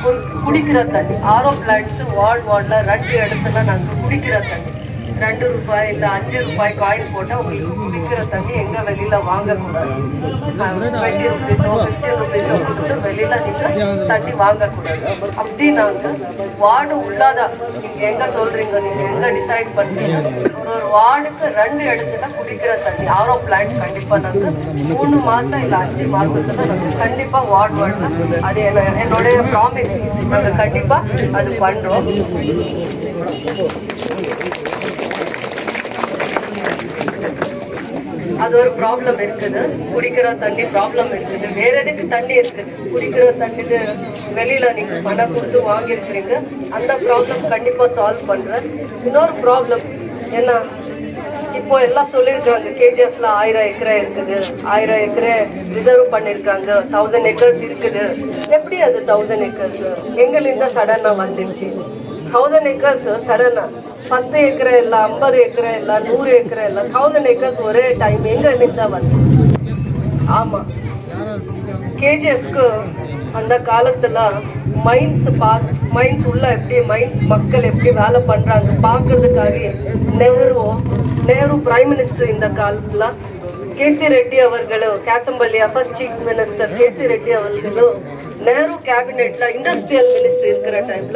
ஒரு குடிக்கிற தண்ணி ஆரோ பிளான்ட்ஸ் வார்டு வார்டில் ரெண்டு இடத்துல நாங்கள் குடிக்கிற தண்ணி ரெண்டு ரூபாய் இல்லை அஞ்சு ரூபாய் காயின் போட்டால் உங்களுக்கு குடிக்கிற தண்ணி எங்க வெளியில வாங்கக்கூடாது டுவெண்ட்டி ருபீஸோ ஃபிஃப்டீன் ருபீஸோ கொடுத்து வெளியில நீங்க தண்ணி வாங்கக்கூடாது அப்படி நாங்க வார்டு உள்ளாதான் நீங்க எங்க சொல்றீங்க நீங்க எங்க டிசைட் பண்றீங்க ஒரு ஒரு வார்டுக்கு ரெண்டு இடத்துல குடிக்கிற தண்ணி ஆரோ பிளான்ட் கண்டிப்பா நாங்க மூணு மாசம் இல்ல அஞ்சு மாசத்துல நாங்க கண்டிப்பா வார்டு வார்டு அது என்ன- என்னுடைய ப்ராமிஸ் நாங்க கண்டிப்பா அது பண்றோம் அது ஒரு ப்ராப்ளம் இருக்குது குடிக்கிற தண்ணி ப்ராப்ளம் இருக்குது வேற எதுக்கு தண்ணி இருக்குது குடிக்கிற தண்ணிக்கு வெளியில நீங்க பணம் கொடுத்து வாங்கியிருக்கிறீங்க அந்த ப்ராப்ளம் கண்டிப்பா சால்வ் பண்றேன் இன்னொரு ப்ராப்ளம் என்ன இப்போ எல்லாம் சொல்லியிருக்காங்க கேஜிஎஃப்ல ஆயிரம் ஏக்கரை இருக்குது ஆயிரம் ஏக்கரை ரிசர்வ் பண்ணிருக்காங்க தௌசண்ட் ஏக்கர்ஸ் இருக்குது எப்படி அது தௌசண்ட் ஏக்கர்ஸ் எங்கேருந்து சடனா வந்துச்சு தௌசண்ட் ஏக்கர்ஸ் சடனா பத்து ஏக்கரை ಇಲ್ಲ ஐம்பது ஏக்கரை ಇಲ್ಲ நூறு ஏக்கரை ಇಲ್ಲ தௌசண்ட் ஏக்கர்ஸ் ஒரே டைம் எங்க நின்றா வந்து ஆமா கேஜிஎஃப்க்கு அந்த காலத்துல மைன்ஸ் பா மைன்ஸ் உள்ள எப்படி மைன்ஸ் மக்கள் எப்படி வேலை பண்றாங்க பார்க்கறதுக்காக நெஹ்ரு நெஹ்ரு பிரைம் மினிஸ்டர் இந்த காலத்துல கேசி ரெட்டி அவர்களும் கேசம்பள்ளியா first chief minister KC Reddy அவர்களும் நெஹ்ரு கேபினெட்ல இண்டஸ்ட்ரியல் மினிஸ்டர் இருக்கிற டைம்ல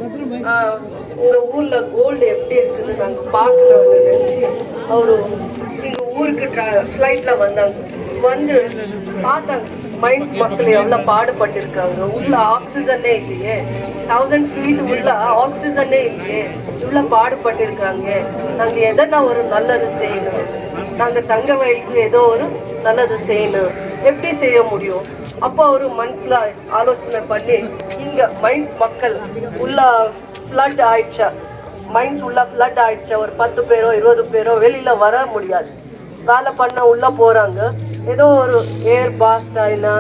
உங்க ஊர்ல கோல்டு எப்படி இருக்குன்னு நாங்க பார்க்கணும்னு நினைச்சு அவரு எங்க ஊருக்கு ஃப்ளைட்ல வந்தாங்க வந்து பார்த்தாங்க மைன்ஸ் மக்கள் எவ்வளவு பாடுபட்டிருக்காங்க உள்ள ஆக்சிஜனே இல்லையே தௌசண்ட் ஃபீட் உள்ள ஆக்சிஜனே இல்லையே இவ்வளவு பாடுபட்டிருக்காங்க நாங்க எதனா ஒரு நல்லது செய்யணும் நாங்க தங்க வயலுக்கு ஏதோ ஒரு நல்லது செய்யணும் எப்படி செய்ய முடியும் அப்போ ஒரு மனசுல ஆலோசனை பண்ணி இங்க மைன்ஸ் மக்கள் உள்ள ஃப்ளட் ஆயிடுச்சா மைன்ஸ் உள்ள ஃப்ளட் ஆயிடுச்சா ஒரு பத்து பேரோ இருபது பேரோ வெளியில வர முடியாது வேலை பண்ண உள்ள போறாங்க ஏதோ ஒரு ஏர் பாஸ்ட் ஆயினா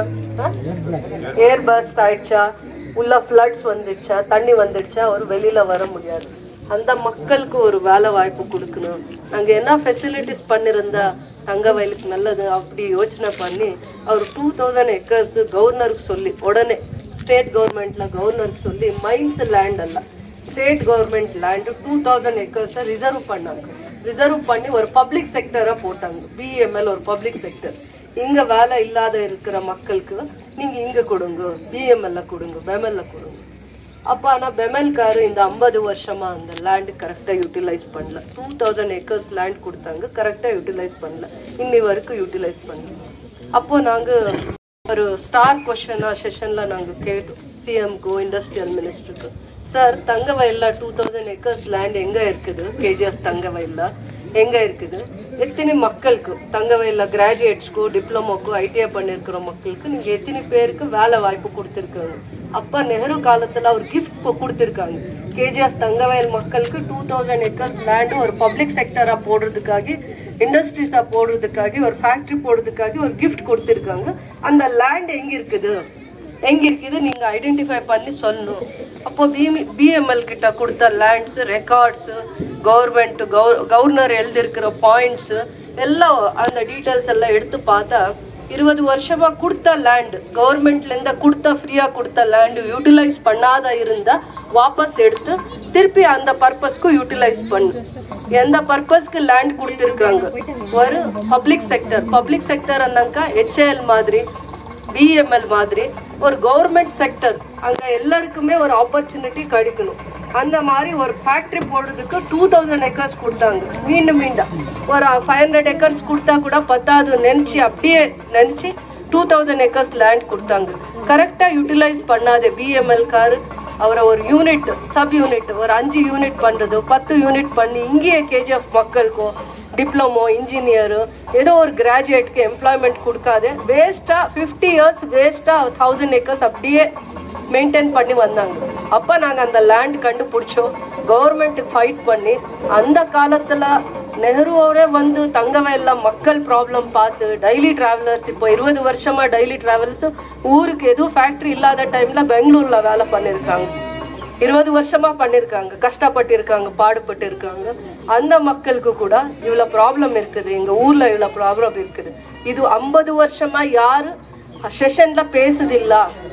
ஏர் பாஸ்ட் ஆயிடுச்சா உள்ள ஃப்ளட்ஸ் வந்துடுச்சா தண்ணி வந்துடுச்சா அவர் வெளியில வர முடியாது அந்த மக்களுக்கு ஒரு வேலை வாய்ப்பு கொடுக்கணும் நாங்க என்ன ஃபெசிலிட்டிஸ் பண்ணிருந்தா தங்க வயலுக்கு நல்லது அப்படி யோசனை பண்ணி அவர் டூ தௌசண்ட் ஏக்கர்ஸ் கவர்னருக்கு சொல்லி உடனே ஸ்டேட் கவர்மெண்ட்ல கவர்னருக்கு சொல்லி மைன்ஸ் லேண்ட் அல்ல state government land two thousand ஏக்கர்ஸை ரிசர்வ் பண்ணாங்க ரிசர்வ் பண்ணி ஒரு பப்ளிக் செக்டரா போட்டாங்க பிஎம்எல் ஒரு பப்ளிக் செக்டர் இங்க வேலை இல்லாத இருக்கிற மக்களுக்கு நீங்க இங்க கொடுங்க பிஎம்எல்ல கொடுங்க பெமெல்ல கொடுங்க அப்ப ஆனா பெமெல்காரு இந்த ஐம்பது வருஷமா அந்த லேண்ட் கரெக்டா யூட்டிலைஸ் பண்ணல டூ தௌசண்ட் ஏக்கர்ஸ் லேண்ட் கொடுத்தாங்க கரெக்டா யூட்டிலைஸ் பண்ணல இன்னி வரைக்கும் யூட்டிலைஸ் பண்ணல அப்போ நாங்க ஒரு ஸ்டார் கொஸ்டினா செஷன்ல நாங்க கேட்டோம் சிஎம்க்கு இண்டஸ்ட்ரியல் மினிஸ்டருக்கு சார் தங்க வயல்ல டூ தௌசண்ட் ஏக்கர்ஸ் லேண்ட் எங்க இருக்குது கேஜிஎஃப் தங்க வயல்ல எங்க இருக்குது எத்தனை மக்களுக்கு தங்க வயல்ல கிராஜுவேட்ஸ்க்கோ டிப்ளமோக்கோ ஐடிஐ பண்ணிருக்கிற மக்களுக்கு நீங்க எத்தனை பேருக்கு வேலை வாய்ப்பு கொடுத்துருக்காங்க அப்ப நெஹ்ரு காலத்துல ஒரு கிஃப்ட் கொடுத்துருக்காங்க கேஜிஎஃப் தங்க வயல் மக்களுக்கு டூ தௌசண்ட் ஏக்கர்ஸ் லேண்ட் ஒரு பப்ளிக் செக்டரா போடுறதுக்காக இண்டஸ்ட்ரீஸா போடுறதுக்காக ஒரு ஃபேக்டரி போடுறதுக்காக ஒரு கிஃப்ட் கொடுத்துருக்காங்க அந்த லேண்ட் எங்க இருக்குது எங்க இருக்குது நீங்க ஐடென்டிஃபை பண்ணி சொல்லணும் அப்போ பிஎம் பிஎம்எல் கிட்ட கொடுத்த லேண்ட்ஸ் ரெக்கார்ட்ஸ் கவர்மெண்ட் கவர்னர் எழுதியிருக்கிற பாயிண்ட்ஸ் எல்லாம் அந்த டீட்டெயில்ஸ் எல்லாம் எடுத்து பார்த்தா இருபது வருஷமா கொடுத்த லேண்ட் கவர்மெண்ட்ல இருந்து கொடுத்த ஃப்ரீயா கொடுத்த லேண்ட் யூட்டிலைஸ் பண்ணாத இருந்தா வாபஸ் எடுத்து திருப்பி அந்த பர்பஸ்க்கு யூட்டிலைஸ் பண்ணு எந்த பர்பஸ்க்கு லேண்ட் கொடுத்துருக்காங்க ஒரு பப்ளிக் செக்டர் பப்ளிக் செக்டர் அந்தாக்கா ஹெச்ஏஎல் மாதிரி பிஎம்எல் மாதிரி ஒரு கவர்மெண்ட் செக்டர் அங்க எல்லாருக்குமே ஒரு ஆப்பர்ச்சுனிட்டி கிடைக்கணும் அந்த மாதிரி ஒரு ஃபேக்டரி போடுறதுக்கு டூ தௌசண்ட் ஏக்கர்ஸ் கொடுத்தாங்க மீண்டும் மீண்டும் ஒரு ஃபைவ் ஹண்ட்ரட் ஏக்கர்ஸ் கொடுத்தா கூட பத்தாது நினைச்சு அப்படியே நினைச்சு டூ தௌசண்ட் ஏக்கர்ஸ் லேண்ட் கொடுத்தாங்க கரெக்டா யூட்டிலைஸ் பண்ணாத பிஎம்எல் காரு அவரை ஒரு யூனிட் சப் யூனிட் ஒரு அஞ்சு யூனிட் பண்றது பத்து யூனிட் பண்ணி இங்கேயே கேஜிஎஃப் மக்களுக்கும் டிப்ளமோ இன்ஜினியர் ஏதோ ஒரு கிராஜுவேட்க்கு எம்ப்ளாய்மெண்ட் கொடுக்காது வேஸ்டா ஃபிஃப்டி இயர்ஸ் வேஸ்டா தௌசண்ட் ஏக்கர்ஸ் அப்படியே மெயின்டைன் பண்ணி வந்தாங்க அப்ப நாங்க அந்த லேண்ட் கண்டுபிடிச்சோம் கவர்மெண்ட் ஃபைட் பண்ணி அந்த காலத்துல நெஹ்ருவோரே வந்து தங்க வயல்ல மக்கள் ப்ராப்ளம் பார்த்து டெய்லி டிராவலர்ஸ் இப்போ இருபது வருஷமா டெய்லி டிராவல்ஸ் ஊருக்கு எதுவும் ஃபேக்டரி இல்லாத டைம்ல பெங்களூர்ல வேலை பண்ணிருக்காங்க இருபது வருஷமா பண்ணிருக்காங்க கஷ்டப்பட்டு இருக்காங்க பாடுபட்டு இருக்காங்க அந்த மக்களுக்கு கூட இவ்வளவு ப்ராப்ளம் இருக்குது எங்க ஊர்ல இவ்வளவு ப்ராப்ளம் இருக்குது இது ஐம்பது வருஷமா யாரு செஷன்ல பேசுதில்ல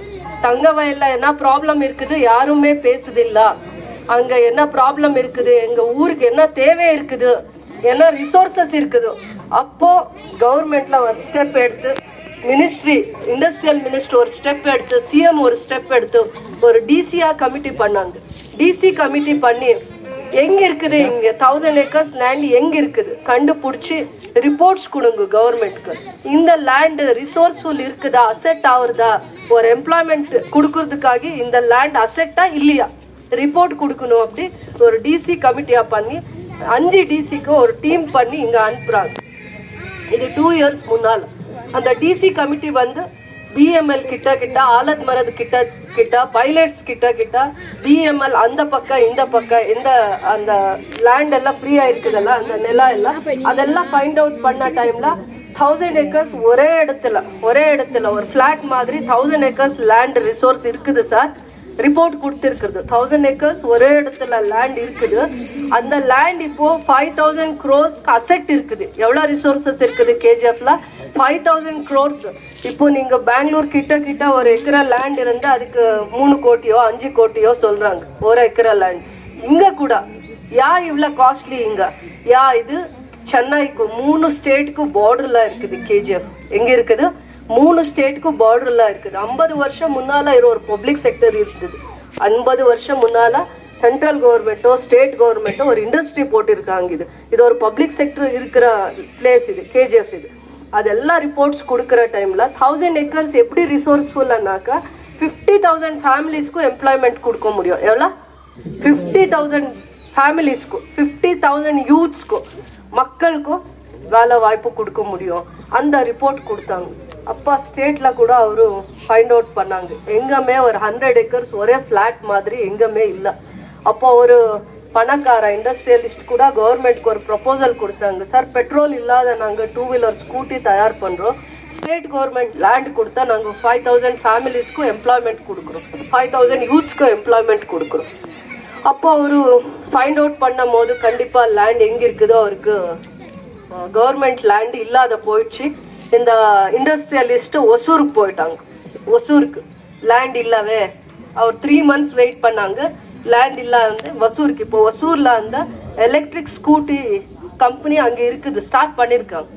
தங்க வயல்ல என்ன ப்ராப்ளம் இருக்குது யாருமே பேசுதில்ல அங்க என்ன ப்ராப்ளம் இருக்குது எங்க ஊருக்கு என்ன தேவை இருக்குது என்ன ரிசோர்சஸ் இருக்குது அப்போ கவர்மெண்ட்ல ஒரு ஸ்டெப் எடுத்து மினிஸ்ட்ரி இண்டஸ்ட்ரியல் மினிஸ்டர் ஒரு ஸ்டெப் எடுத்து சிஎம் ஒரு ஸ்டெப் எடுத்து ஒரு டிசியா கமிட்டி பண்ணாங்க டிசி கமிட்டி பண்ணி எங்க இருக்குது இங்க தௌசண்ட் ஏக்கர்ஸ் லேண்ட் எங்க இருக்குது கண்டுபிடிச்சி ரிப்போர்ட்ஸ் கொடுங்க கவர்மெண்ட்க்கு இந்த லேண்ட் ரிசோர்ஸ்ஃபுல் இருக்குதா அசெட் ஆகுறதா ஒரு எம்ப்ளாய்மெண்ட் கொடுக்கறதுக்காக இந்த லேண்ட் அசெட்டா இல்லையா ரிப்போர்ட் கொடுக்கணும் அப்படி ஒரு டிசி கமிட்டியா பண்ணி அஞ்சு டிசிக்கு ஒரு டீம் பண்ணி இங்க அனுப்புறாங்க இது டூ இயர்ஸ் முன்னால அந்த டிசி கமிட்டி வந்து பிஎம்எல் கிட்ட கிட்ட ஆலத் மரது கிட்ட கிட்ட பைலட்ஸ் கிட்ட கிட்ட பிஎம்எல் அந்த பக்கம் இந்த பக்கம் இந்த அந்த லேண்ட் எல்லாம் ஃப்ரீயா இருக்குதல்ல அந்த நிலம் எல்லாம் அதெல்லாம் ஃபைண்ட் அவுட் பண்ண டைம்ல தௌசண்ட் ஏக்கர்ஸ் ஒரே இடத்துல ஒரே இடத்துல ஒரு ஃபிளாட் மாதிரி தௌசண்ட் ஏக்கர்ஸ் லேண்ட் ரிசோர்ஸ் இருக்குது சார் ரிப்போர்ட் கொடுத்துருக்குது தௌசண்ட் ஏக்கர்ஸ் ஒரே இடத்துல லேண்ட் இருக்குது அந்த லேண்ட் இப்போ ஃபைவ் தௌசண்ட் க்ரோஸ் அசெட் இருக்குது எவ்வளவு ரிசோர்சஸ் இருக்குது கேஜிஎஃப்ல ஃபைவ் தௌசண்ட் க்ரோர்ஸ் இப்போ நீங்க பெங்களூர் கிட்ட கிட்ட ஒரு ஏக்கரா லேண்ட் இருந்தா அதுக்கு மூணு கோட்டியோ அஞ்சு கோட்டியோ சொல்றாங்க ஒரு ஏக்கரா லேண்ட் இங்க கூட யா இவ்வளவு காஸ்ட்லி இங்க யா இது சென்னைக்கு மூணு ஸ்டேட்டுக்கு பார்டர்ல இருக்குது கேஜிஎஃப் எங்க இருக்குது மூணு ஸ்டேட்டுக்கு பார்டர்ல இருக்குது ஐம்பது வருஷம் முன்னால இது ஒரு பப்ளிக் செக்டர் இருந்தது ஐம்பது வருஷம் முன்னால சென்ட்ரல் கவர்மெண்ட்டோ ஸ்டேட் கவர்மெண்ட்டோ ஒரு இண்டஸ்ட்ரி போட்டிருக்காங்க இது இது ஒரு பப்ளிக் செக்டர் இருக்கிற பிளேஸ் இது கேஜிஎஃப் இது அதெல்லாம் ரிப்போர்ட்ஸ் கொடுக்குற டைம்ல தௌசண்ட் ஏக்கர்ஸ் எப்படி ரிசோர்ஸ்ஃபுல்லானாக்கா ஃபிஃப்டி தௌசண்ட் ஃபேமிலிஸ்க்கும் எம்ப்ளாய்மெண்ட் கொடுக்க முடியும் எவ்வளோ ஃபிஃப்டி தௌசண்ட் ஃபேமிலிஸ்க்கும் ஃபிஃப்டி தௌசண்ட் யூத்ஸ்க்கும் மக்களுக்கும் வேலை வாய்ப்பு கொடுக்க முடியும் அந்த ரிப்போர்ட் கொடுத்தாங்க அப்பா ஸ்டேட்ல கூட அவரு ஃபைண்ட் அவுட் பண்ணாங்க எங்கமே ஒரு ஹண்ட்ரட் ஏக்கர்ஸ் ஒரே ஃபிளாட் மாதிரி எங்கமே இல்லை அப்போ ஒரு பணக்கார இண்டஸ்ட்ரியலிஸ்ட் கூட கவர்மெண்ட்க்கு ஒரு ப்ரொபோசல் கொடுத்தாங்க சார் பெட்ரோல் இல்லாத நாங்கள் டூ வீலர் ஸ்கூட்டி தயார் பண்ணுறோம் ஸ்டேட் கவர்மெண்ட் லேண்ட் கொடுத்தா நாங்கள் ஃபைவ் தௌசண்ட் ஃபேமிலிஸ்க்கும் எம்ப்ளாய்மெண்ட் கொடுக்குறோம் ஃபைவ் தௌசண்ட் யூத்ஸ்க்கும் எம்ப்ளாய்மெண்ட் கொடுக்குறோம் அப்போ அவரு ஃபைண்ட் அவுட் பண்ணும் போது கண்டிப்பாக லேண்ட் எங்கே இருக்குதோ அவருக்கு கவர்மெண்ட் லேண்ட் இல்லாத போயிடுச்சு இந்த இண்டஸ்ட்ரியலிஸ்ட் ஒசூருக்கு போயிட்டாங்க ஒசூருக்கு லேண்ட் இல்லவே அவர் த்ரீ மந்த்ஸ் வெயிட் பண்ணாங்க லேண்ட் இல்லாத ஒசூருக்கு இப்போ ஒசூர்ல அந்த எலக்ட்ரிக் ஸ்கூட்டி கம்பெனி அங்க இருக்குது ஸ்டார்ட் பண்ணிருக்காங்க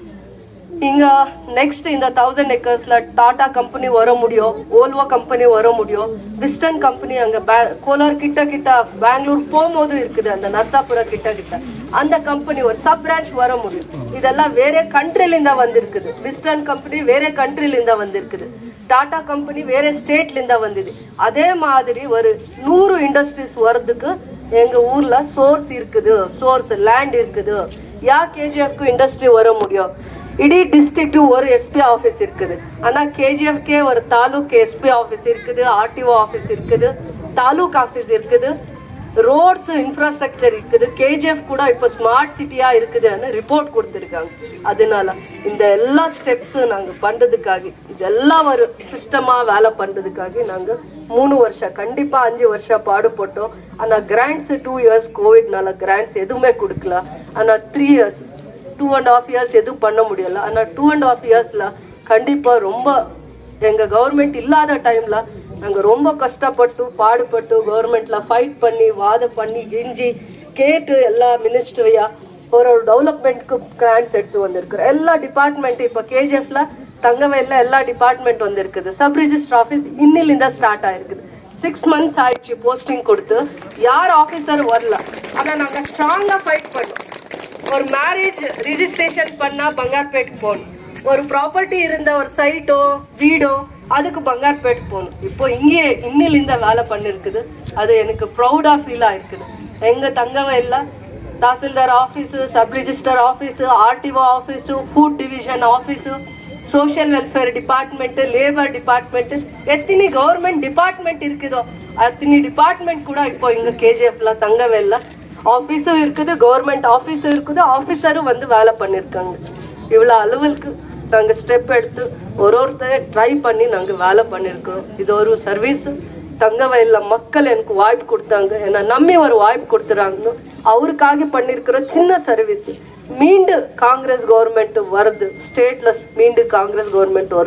இங்க நெக்ஸ்ட் இந்த தௌசண்ட் ஏக்கர்ஸ்ல டாடா கம்பெனி வர முடியும் ஓல்வோ கம்பெனி வர முடியும் விஸ்டன் கம்பெனி அங்க பே- கோலார் கிட்ட கிட்ட பெங்களூர் போகும்போது இருக்குது அந்த நர்சாபுரா கிட்ட கிட்ட அந்த கம்பெனி ஒரு சப் பிரான்ச் வர முடியும் இதெல்லாம் வேற கண்ட்ரில இருந்தா வந்திருக்குது விஸ்டன் கம்பெனி வேற கண்ட்ரில இருந்தா வந்திருக்குது டாடா கம்பெனி வேற ஸ்டேட்ல இருந்தா வந்தது அதே மாதிரி ஒரு நூறு இண்டஸ்ட்ரீஸ் வர்றதுக்கு எங்க ஊர்ல சோர்ஸ் இருக்குது சோர்ஸ் லேண்ட் இருக்குது யா கேஜிஎஃப்க்கு இண்டஸ்ட்ரி வர முடியும் இಡೀ டிஸ்ட்ரிக்ட் ஒரு எஸ்பி ஆஃபீஸ் இருக்குது ஆனா கேஜிஎஃப்கே ஒரு தாலுக் எஸ்பி ஆஃபீஸ் இருக்குது ஆர்டிஓ ஆஃபீஸ் இருக்குது தாலுக் ஆஃபீஸ் இருக்குது ரோட்ஸ் இன்ஃப்ராஸ்ட்ரக்சர் இருக்குது கேஜிஎஃப் கூட இப்போ ஸ்மார்ட் சிட்டியா இருக்குதுன்னு ரிப்போர்ட் கொடுத்துருக்காங்க அதனால இந்த எல்லா ஸ்டெப்ஸ் நாங்க பண்றதுக்காக இதெல்லாம் ஒரு சிஸ்டமா வேலை பண்றதுக்காக நாங்க மூணு வருஷம் கண்டிப்பா அஞ்சு வருஷம் பாடுபட்டோம் ஆனா கிராண்ட்ஸ் டூ இயர்ஸ் கோவிட்னால கிராண்ட்ஸ் எதுவுமே கொடுக்கல ஆனா three years two and half years எதுவும் பண்ண முடியல ஆனா டூ அண்ட் ஆஃப் இயர்ஸ்ல கண்டிப்பா ரொம்ப எங்க கவர்மெண்ட் இல்லாத டைம்ல நாங்க ரொம்ப கஷ்டப்பட்டு பாடுபட்டு கவர்மெண்ட்ல ஃபைட் பண்ணி வாதம் பண்ணி கெஞ்சி கேட்டு எல்லா மினிஸ்ட்ரியா ஒரு ஒரு டெவலப்மெண்ட்க்கு கிராண்ட்ஸ் எடுத்து வந்திருக்கிறோம் எல்லா டிபார்ட்மெண்ட் இப்போ கேஜிஎஃப்ல தங்கவயல்ல எல்லா டிபார்ட்மெண்ட் வந்திருக்குது சப் ரிஜிஸ்டர் ஆஃபீஸ் இன்னிலிருந்தா ஸ்டார்ட் ஆயிருக்குது சிக்ஸ் மந்த்ஸ் ஆயிடுச்சு போஸ்டிங் கொடுத்து யார் ஆஃபீஸர் வரல ஆனா நாங்க ஸ்ட்ராங்கா ஃபைட் பண்ணோம் ஒரு மேரேஜ் ரிஜிஸ்ட்ரேஷன் பண்ணா பங்கார்பேட் போகணும் ஒரு ப்ராப்பர்ட்டி இருந்த ஒரு சைட்டோ வீடோ அதுக்கு பங்கார்பேட் போகணும் இப்போ இங்கே இன்னில் இந்த வேலை பண்ணிருக்குது அது எனக்கு ப்ரௌடா ஃபீல் ஆயிருக்குது எங்க தங்கவயல்ல tahsildar office sub register office RTO office food division office social welfare department labour department எத்தனை கவர்மெண்ட் டிபார்ட்மெண்ட் இருக்குதோ அத்தனை டிபார்ட்மெண்ட் கூட இப்போ இங்க கேஜிஎஃப்ல தங்கவேல்ல ஆஃபீஸும் இருக்குது கவர்மெண்ட் ஆஃபீஸும் இருக்குது ஆஃபீஸரும் வந்து வேலை பண்ணிருக்காங்க இவ்வளோ அளவுக்கு நாங்க ஸ்டெப் எடுத்து ஒரு ஒருத்தர் ட்ரை பண்ணி நாங்க வேலை பண்ணிருக்கோம் இது ஒரு சர்வீஸ் தங்கவயல்ல மக்கள் எனக்கு வாய்ப்பு கொடுத்தாங்க என்ன நம்பி ஒரு வாய்ப்பு கொடுத்துறாங்க அவருக்காக பண்ணிருக்கிற சின்ன சர்வீஸ் மீண்டும் காங்கிரஸ் கவர்மெண்ட் வருது ஸ்டேட்ல மீண்டும் காங்கிரஸ் கவர்மெண்ட் வருது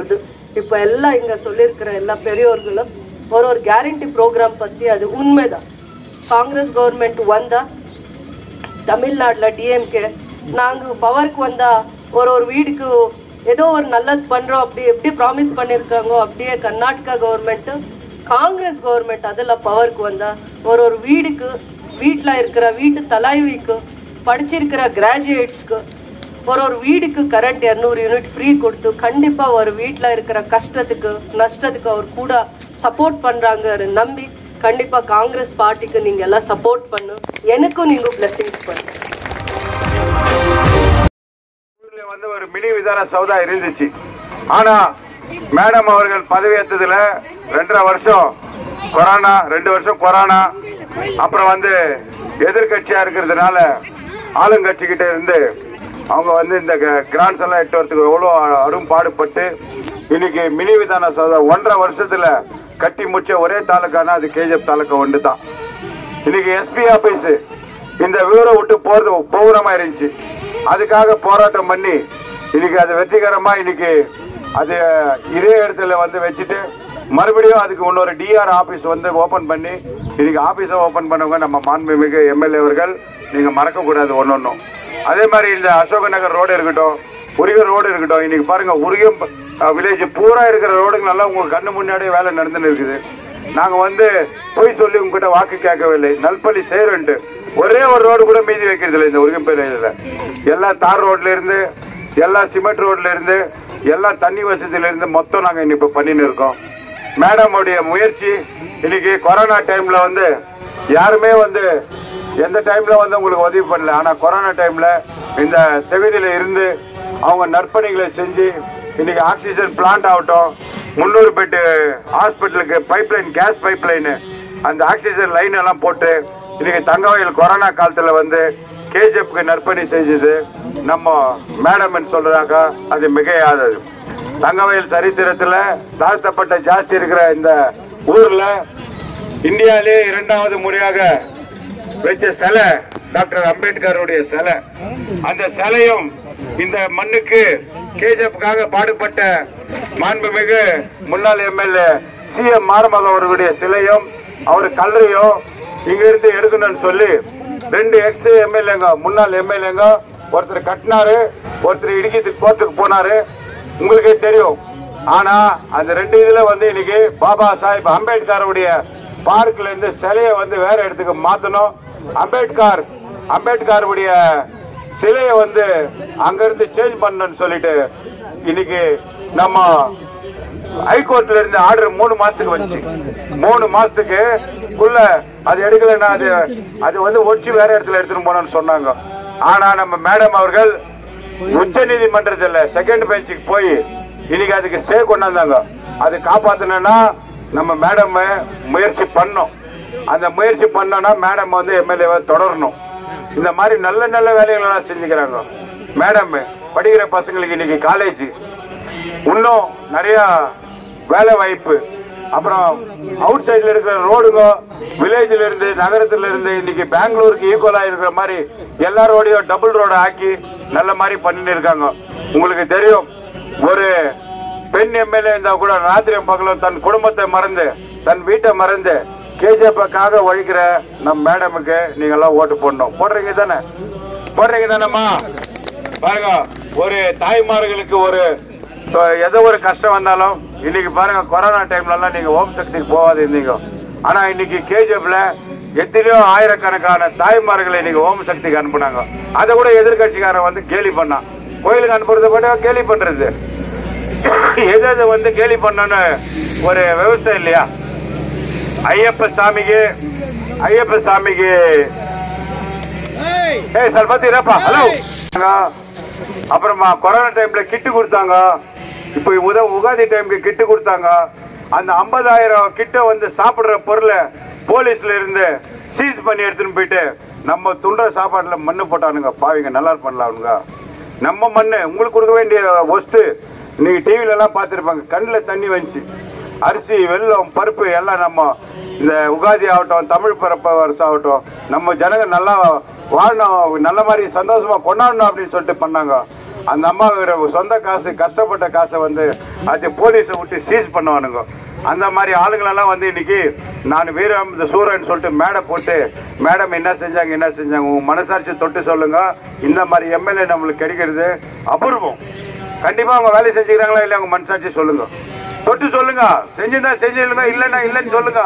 இப்போ எல்லாம் இங்க சொல்லியிருக்கிற எல்லா பெரியோர்களும் ஒரு ஒரு கேரண்டி ப்ரோக்ராம் பத்தி அது உண்மைதான் காங்கிரஸ் கவர்மெண்ட் வந்தா தமிழ்நாட்டுல டிஎம்கே நாங்க பவருக்கு வந்தா ஒரு ஒரு வீடுக்கு ஏதோ ஒரு நல்லது பண்றோம் அப்படி எப்படி ப்ராமிஸ் பண்ணிருக்காங்க அப்படியே கர்நாடகா கவர்மெண்ட் காங்கிரஸ் கவர்மெண்ட் அதுல பவருக்கு வந்தா ஒரு ஒரு வீடுக்கு வீட்ல இருக்கிற வீட்டு தலைவிக்கு படிச்சிருக்கிற கிராஜுவேட்ஸ்க்கு ஒரு ஒரு வீடுக்கு கரண்ட் இரநூறு யூனிட் ஃப்ரீ கொடுத்து கண்டிப்பா ஒரு வீட்ல இருக்கிற கஷ்டத்துக்கு நஷ்டத்துக்கு அவர் கூட சப்போர்ட் பண்றாங்க நம்பி கண்டிப்பா காங்கிரஸ் பார்ட்டிக்கு நீங்க எல்லாம் சப்போர்ட் பண்ணு எனக்கும் நீங்க பிளெஸிங்ஸ் பண்ணுங்க ஊர்ல வந்து ஒரு மினி விதான சௌதா இருந்துச்சு ஆனா மேடம் அவர்கள் பதவியேற்றதுல ரெண்டரை வருஷம் கொரோனா ரெண்டு வருஷம் கொரோனா அப்புறம் வந்து எதிர்கட்சியா இருக்கிறதுனால ஆளுங்கட்சிக்கிட்ட இருந்து அவங்க வந்து இந்த கிராண்ட்ஸ் எல்லாம் எட்டு வரத்துக்கு எவ்வளோ அரும் பாடுபட்டு இன்னைக்கு மினி விதான சௌதா ஒன்றரை வருஷத்துல கட்டி முடிச்ச ஒரே தாலுக்கானா அது கேஜிஎஃப் தாலுக்கா ஒன்று தான் இன்னைக்கு எஸ்பி ஆபீஸ் இந்த விவரம் விட்டு போறது பௌரமா இருந்துச்சு அதுக்காக போராட்டம் பண்ணி இன்னைக்கு அது வெற்றிகரமா இன்னைக்கு அது இதே இடத்துல வந்து வச்சுட்டு மறுபடியும் அதுக்கு இன்னொரு டிஆர் ஆபீஸ் வந்து ஓபன் பண்ணி இன்னைக்கு ஆபீஸை ஓபன் பண்ணவங்க நம்ம மாண்புமிகு எம்எல்ஏ அவர்கள் நீங்க மறக்க கூடாது ஒன்னொன்னும் அதே மாதிரி இந்த அசோக நகர் ரோடு இருக்கட்டும் உரிகம் ரோடு இருக்கட்டும் இன்னைக்கு பாருங்க உரிகம் வில்லேஜ் பூரா இருக்கிற ரோடுங்க எல்லாம் உங்க கண்ணு முன்னாடியே வேலை நடந்துன்னு இருக்குது நாங்க வந்து போய் சொல்லி உங்ககிட்ட வாக்கு கேட்கவில்லை நல்பள்ளி செய்யறோன்ட்டு ஒரே ஒரு ரோடு கூட மீதி வைக்கிறது இல்லை இந்த உரிகம்பேர் இதுல எல்லா தார் ரோட்ல இருந்து எல்லா சிமெண்ட் ரோட்ல இருந்து எல்லா தண்ணி வசதியில இருந்து மொத்தம் நாங்க இன்னைக்கு இப்ப பண்ணின்னு இருக்கோம் மேடம் உடைய முயற்சி இன்னைக்கு கொரோனா டைம்ல வந்து யாருமே வந்து எந்த டைம்ல வந்து உங்களுக்கு உதவி பண்ணல ஆனா கொரோனா டைம்ல இந்த தொகுதியில இருந்து அவங்க நற்பணிகளை செஞ்சு இன்னைக்கு ஆக்சிஜன் பிளான்ட் ஆகட்டும் முன்னூறு பெட்டு ஹாஸ்பிட்டலுக்கு பைப்லைன் கேஸ் பைப்லைனு அந்த ஆக்சிஜன் லைன் எல்லாம் போட்டு இன்னைக்கு தங்கவயல் கொரோனா காலத்துல வந்து கேஜிஎஃப்க்கு நற்பணி செஞ்சது நம்ம மேடம் சொல்றதாக்கா அது மிகையாதது தங்கவயல் சரித்திரத்துல தாழ்த்தப்பட்ட ஜாஸ்தி இருக்கிற இந்த ஊர்ல இந்தியாவிலே இரண்டாவது முறையாக வச்ச சிலை டாக்டர் அம்பேத்கருடைய சிலை அந்த சிலையும் இந்த மண்ணுக்கு கேஜப்காக பாடுபட்ட மாண்புமிகு முன்னாள் எம்எல்ஏ சி எம் மாரமகன் அவர்களுடைய சிலையும் அவர் கல்லறையும் இங்க இருந்து எடுக்கணும்னு சொல்லி ரெண்டு எக்ஸ் எம்எல்ஏங்க முன்னாள் எம்எல்ஏங்க ஒருத்தர் கட்டினாரு ஒருத்தர் இடிக்கிறதுக்கு கோர்ட்டுக்கு போனாரு உங்களுக்கே தெரியும் ஆனா அந்த ரெண்டு இதுல வந்து இன்னைக்கு பாபா சாஹிப் அம்பேத்கருடைய பார்க்ல இருந்து சிலையை வந்து வேற இடத்துக்கு மாத்தணும் அம்பேத்கர் அம்பேத்கருடைய சிலையை வந்து அங்க இருந்து சேஞ்ச் பண்ணணும்னு சொல்லிட்டு இன்னைக்கு நம்ம ஹைகோர்ட்ல இருந்து ஆர்டர் மூணு மாசத்துக்கு வந்துச்சு மூணு மாசத்துக்கு குள்ள அது எடுக்கலைன்னா அது அது வந்து ஒடிச்சு வேற இடத்துல எடுத்துட்டு போனோம்னு சொன்னாங்க ஆனா நம்ம மேடம் அவர்கள் உச்ச நீதிமன்றத்துல செகண்ட் பெஞ்சுக்கு போய் இன்னைக்கு அதுக்கு ஸ்டே கொண்டாந்தாங்க அது காப்பாத்தணும்னா நம்ம மேடம் முயற்சி பண்ணோம் அந்த முயற்சி பண்ணோம்னா மேடம் வந்து எம்எல்ஏவை தொடரணும் இந்த மாதிரி நல்ல நல்ல வேலைகள் எல்லாம் செஞ்சுக்கிறாங்க மேடம் படிக்கிற பசங்களுக்கு இன்னைக்கு காலேஜ் இன்னும் நிறைய வேலை வாய்ப்பு அப்புறம் அவுட் சைடுல இருக்கிற ரோடுங்க வில்லேஜ்ல இருந்து நகரத்துல இருந்து இன்னைக்கு பெங்களூருக்கு ஈக்குவலா இருக்கிற மாதிரி எல்லா ரோடையும் டபுள் ரோடு ஆக்கி நல்ல மாதிரி பண்ணிட்டு இருக்காங்க உங்களுக்கு தெரியும் ஒரு பெண் எம்எல்ஏ இருந்தா கூட ராத்திரியும் பகலும் தன் குடும்பத்தை மறந்து தன் வீட்டை மறந்து கேஜிஎஃப்காக ஒழிக்கிற நம் மேடமுக்கு நீங்க எல்லாம் ஓட்டு போடணும் போடுறீங்க தானே போடுறீங்க தானேம்மா பாருங்க ஒரு தாய்மார்களுக்கு ஒரு இப்போ எதோ ஒரு கஷ்டம் வந்தாலும் இன்னைக்கு பாருங்க கொரோனா டைம்ல எல்லாம் நீங்க ஓம் சக்திக்கு போகாது இருந்தீங்க ஆனா இன்னைக்கு கேஜிஎஃப்ல எத்தனையோ ஆயிரக்கணக்கான தாய்மார்களை இன்னைக்கு ஓம் சக்திக்கு அனுப்புனாங்க அதை கூட எதிர்கட்சிக்காரன் வந்து கேலி பண்ணான் கோயிலுக்கு அனுப்புறத கூட கேலி பண்றது எது எது வந்து கேலி பண்ணணும்னு ஒரு விவசாயம் இல்லையா ஐயப்ப சாமிக்கு ஐயப்ப சாமிக்கு ஏய் சர்பத்தி ரப்பா ஹலோ அப்புறமா கொரோனா டைம்ல கிட்டு கொடுத்தாங்க இப்போ உத உகாதி டைம்க்கு கிட்டு கொடுத்தாங்க அந்த 50000 கிட்ட வந்து சாப்பிடுற பொருளை போலீஸ்ல இருந்து சீஸ் பண்ணி எடுத்துன்னு போயிட்டு நம்ம துண்ட சாப்பாட்டுல மண்ணு போட்டானுங்க பாவிங்க நல்லா பண்ணலாம்னுங்க நம்ம மண்ணு உங்களுக்கு கொடுக்க வேண்டிய ஒஸ்ட்டு நீங்க டிவில எல்லாம் பார்த்துருப்பாங்க கண்ணில் தண்ணி வந்துச்சு அரிசி வெல்லம் பருப்பு எல்லாம் நம்ம இந்த உகாதி ஆகட்டும் தமிழ் பிறப்ப வருஷம் ஆகட்டும் நம்ம ஜனங்க நல்லா வாழணும் நல்ல மாதிரி சந்தோஷமா கொண்டாடணும் அப்படின்னு சொல்லிட்டு பண்ணாங்க அந்த அம்மா வேற சொந்த காசு கஷ்டப்பட்ட காசை வந்து அது போலீஸை விட்டு சீஸ் பண்ணுவானுங்க அந்த மாதிரி ஆளுங்களெல்லாம் வந்து இன்னைக்கு நான் வீரம் இந்த சூரன் சொல்லிட்டு மேடை போட்டு மேடம் என்ன செஞ்சாங்க என்ன செஞ்சாங்க உங்க மனசாட்சி தொட்டு சொல்லுங்க இந்த மாதிரி எம்எல்ஏ நம்மளுக்கு கிடைக்கிறது அபூர்வம் கண்டிப்பா அவங்க வேலை செஞ்சுக்கிறாங்களா இல்லையா அவங்க மனசாட்சி சொல்லுங்க தொட்டு சொல்லுங்க செஞ்சிருந்தா செஞ்சிருந்தா இல்லைன்னா இல்லைன்னு சொல்லுங்க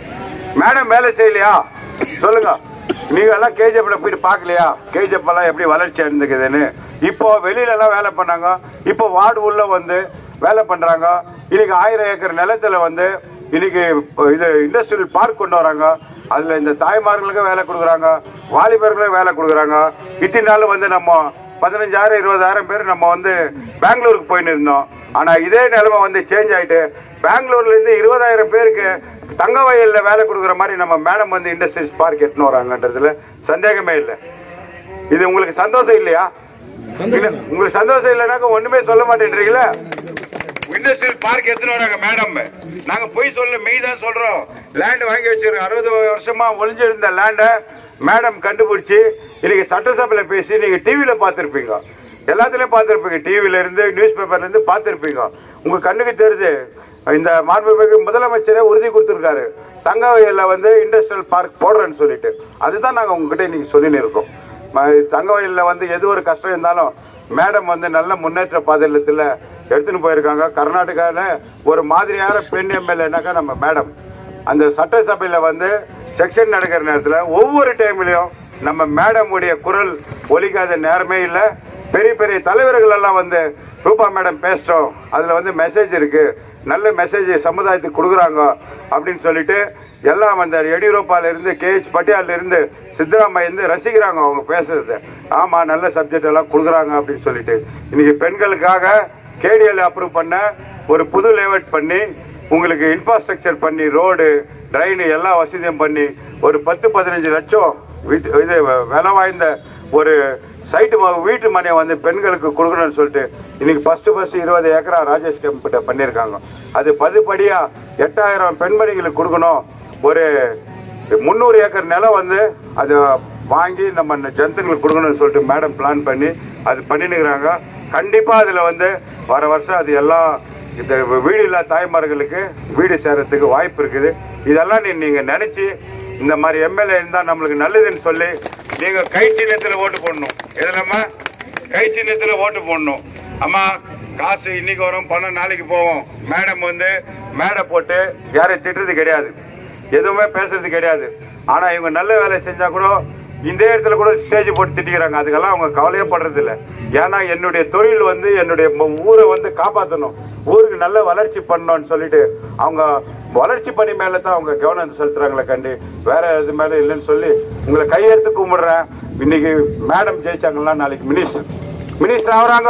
மேடம் வேலை செய்யலையா சொல்லுங்க நீங்க எல்லாம் கேஜிஎஃப்ல போயிட்டு பார்க்கலையா கேஜிஎஃப் எல்லாம் எப்படி வளர்ச்சி அடைந்துக்குதுன்னு இப்போ வெளியில எல்லாம் வேலை பண்ணாங்க இப்போ வார்டு உள்ள வந்து வேலை பண்றாங்க இன்னைக்கு ஆயிரம் ஏக்கர் நிலத்துல வந்து இன்னைக்கு இப்போ இது இண்டஸ்ட்ரியல் பார்க் கொண்டு வராங்க அதுல இந்த தாய்மார்களுக்கும் வேலை கொடுக்குறாங்க வாலிபர்களுக்கும் வேலை கொடுக்குறாங்க இத்தனை நாள் வந்து நம்ம பதினஞ்சாயிரம் இருபதாயிரம் பேர் நம்ம வந்து பெங்களூருக்கு போயின்னு இருந்தோம் ஆனா இதே நிலைமை வந்து சேஞ்ச் ஆயிட்டு பெங்களூர்ல இருந்து இருபதாயிரம் பேருக்கு தங்க வயல்ல வேலை கொடுக்குற மாதிரி நம்ம மேடம் வந்து இண்டஸ்ட்ரீஸ் பார்க் எட்டுன்னு வராங்கன்றதுல சந்தேகமே இல்லை இது உங்களுக்கு சந்தோஷம் இல்லையா இல்ல, உங்களுக்கு சந்தோஷம் இல்லைனாக்க ஒண்ணுமே சொல்ல மாட்டேன்றீங்களா இண்டஸ்ட்ரியல் பார்க் எடுத்துன்னு வராங்க மேடம் நாங்க போய் சொல்ல மெய் தான் சொல்றோம் லேண்ட் வாங்கி வச்சிருக்கோம் அறுபது வருஷமா ஒளிஞ்சிருந்த லேண்டை மேடம் கண்டுபிடிச்சு இன்னைக்கு சட்டசபையில பேசி நீங்க டிவியில பார்த்திருப்பீங்க எல்லாத்துலயும் பார்த்திருப்பீங்க டிவில இருந்து நியூஸ் பேப்பர்ல இருந்து பார்த்திருப்பீங்க உங்க கண்ணுக்கு தெரியுது இந்த மாண்புமிகு முதலமைச்சரே உறுதி கொடுத்திருக்காரு தங்க வயல்ல வந்து இண்டஸ்ட்ரியல் பார்க் போடுறேன்னு சொல்லிட்டு அதுதான் நாங்க உங்ககிட்ட இன்னைக்கு சொல்லின்னு இருக்கோம் ம- தங்க வயல்ல வந்து எது ஒரு கஷ்டம் இருந்தாலும் மேடம் வந்து நல்ல முன்னேற்ற பாதையில் எடுத்துன்னு போயிருக்காங்க கர்நாடகாவில் ஒரு மாதிரியான பெண் எம்எல்ஏனாக்கா நம்ம மேடம் அந்த சட்டசபையில் வந்து செக்ஷன் நடக்கிற நேரத்தில் ஒவ்வொரு டைம்லையும் நம்ம மேடம் உடைய குரல் ஒலிக்காத நேரமே இல்லை பெரிய பெரிய தலைவர்கள் எல்லாம் வந்து ரூபா மேடம் பேசிட்டோம் அதில் வந்து மெசேஜ் இருக்கு நல்ல மெசேஜ் சமுதாயத்துக்கு கொடுக்குறாங்க அப்படின்னு சொல்லிட்டு எல்லாம் அந்த எடியூரப்பால இருந்து கேஹெச் பட்டியால இருந்து சித்தராமையா இருந்து ரசிக்கிறாங்க அவங்க பேசுறது ஆமா நல்ல சப்ஜெக்ட் எல்லாம் கொடுக்குறாங்க அப்படின்னு சொல்லிட்டு இன்னைக்கு பெண்களுக்காக கேடிஎல் அப்ரூவ் பண்ண ஒரு புது லேஅவுட் பண்ணி உங்களுக்கு இன்ஃப்ராஸ்ட்ரக்சர் பண்ணி ரோடு ட்ரெயின் எல்லா வசதியும் பண்ணி ஒரு பத்து பதினஞ்சு லட்சம் வீட்டு இது விலை வாய்ந்த ஒரு சைட்டு ம- வீட்டு மனையை வந்து பெண்களுக்கு கொடுக்கணும்னு சொல்லிட்டு இன்னைக்கு ஃபர்ஸ்ட் ஃபர்ஸ்ட் இருபது ஏக்கரா ராஜேஷ் கம்பிட்ட பண்ணியிருக்காங்க அது பதிப்படியா எட்டாயிரம் பெண்மணிகளுக்கு கொடுக்கணும் ஒரு முந்நூறு ஏக்கர் நிலம் வந்து அது வாங்கி நம்ம இந்த ஜனத்துங்களுக்கு கொடுக்கணும்னு சொல்லிட்டு மேடம் பிளான் பண்ணி அது பண்ணினுக்கிறாங்க கண்டிப்பாக அதில் வந்து வர வருஷம் அது எல்லாம் இந்த வீடு இல்லா தாய்மார்களுக்கு வீடு சேரத்துக்கு வாய்ப்பு இருக்குது இதெல்லாம் நீ நீங்கள் நினச்சி இந்த மாதிரி எம்எல்ஏ இருந்தால் நம்மளுக்கு நல்லதுன்னு சொல்லி நீங்கள் கை சின்னத்தில் ஓட்டு போடணும் எதுலம்மா கை சின்னத்தில் ஓட்டு போடணும் அம்மா காசு இன்னைக்கு வரும் பணம் நாளைக்கு போவோம் மேடம் வந்து மேடை போட்டு யாரையும் திட்டுறது கிடையாது எதுவுமே பேசுறது கிடையாது ஆனா இவங்க நல்ல வேலை செஞ்சா கூட இந்த இடத்துல கூட ஸ்டேஜ் போட்டு திட்டிக்கிறாங்க அதுக்கெல்லாம் அவங்க கவலையே படுறது இல்ல ஏன்னா என்னுடைய தொழில் வந்து என்னுடைய ம- ஊரை வந்து காப்பாற்றணும் ஊருக்கு நல்ல வளர்ச்சி பண்ணணும்னு சொல்லிட்டு அவங்க வளர்ச்சி பணி மேல தான் அவங்க கவனம் செலுத்துறாங்களே கண்டு வேற இது மேல இல்லைன்னு சொல்லி உங்களை கையெடுத்து கும்பிடுறேன் இன்னைக்கு மேடம் ஜெயிச்சாங்கன்னா நாளைக்கு மினிஸ்டர் மினிஸ்டர் ஆகுறாங்க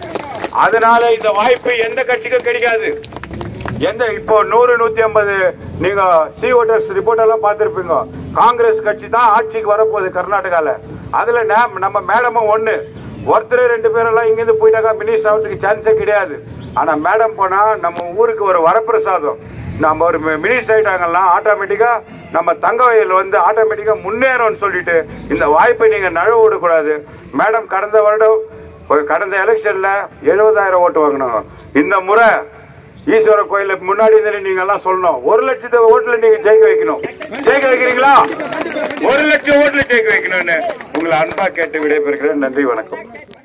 அதனால இந்த வாய்ப்பு எந்த கட்சிக்கும் கிடைக்காது எந்த இப்போ நூறு நூத்தி ஐம்பது நீங்க சி ஓட்டர்ஸ் ரிப்போர்ட் எல்லாம் பார்த்திருப்பீங்க காங்கிரஸ் கட்சி தான் ஆட்சிக்கு வரப்போகுது கர்நாடகால அதுல நே- நம்ம மேடமும் ஒண்ணு ஒருத்தர் ரெண்டு பேரெல்லாம் இங்கிருந்து போயிட்டாக்கா மினிஸ்டர் ஆகிறதுக்கு சான்ஸே கிடையாது ஆனா மேடம் போனா நம்ம ஊருக்கு ஒரு வரப்பிரசாதம் நம்ம ஒரு மினிஸ்டர் ஆயிட்டாங்கன்னா ஆட்டோமேட்டிக்கா நம்ம தங்க வயல் வந்து ஆட்டோமேட்டிக்கா முன்னேறும்னு சொல்லிட்டு இந்த வாய்ப்பை நீங்க நழுவ விடக்கூடாது மேடம் கடந்த வருடம் ஒரு கடந்த எலெக்ஷன்ல எழுபதாயிரம் ஓட்டு வாங்கினாங்க இந்த முறை ஈஸ்வர கோயிலுக்கு முன்னாடி இருந்து நீங்க எல்லாம் சொல்லணும் ஒரு லட்சத்து ஓட்டுல நீங்க ஜெயிக்க வைக்கணும் ஜெயிக்க வைக்கிறீங்களா ஒரு லட்சம் ஓட்டுல ஜெயிக்க வைக்கணும்னு உங்களை அன்பா கேட்டு விடைபெறுகிறேன் நன்றி வணக்கம்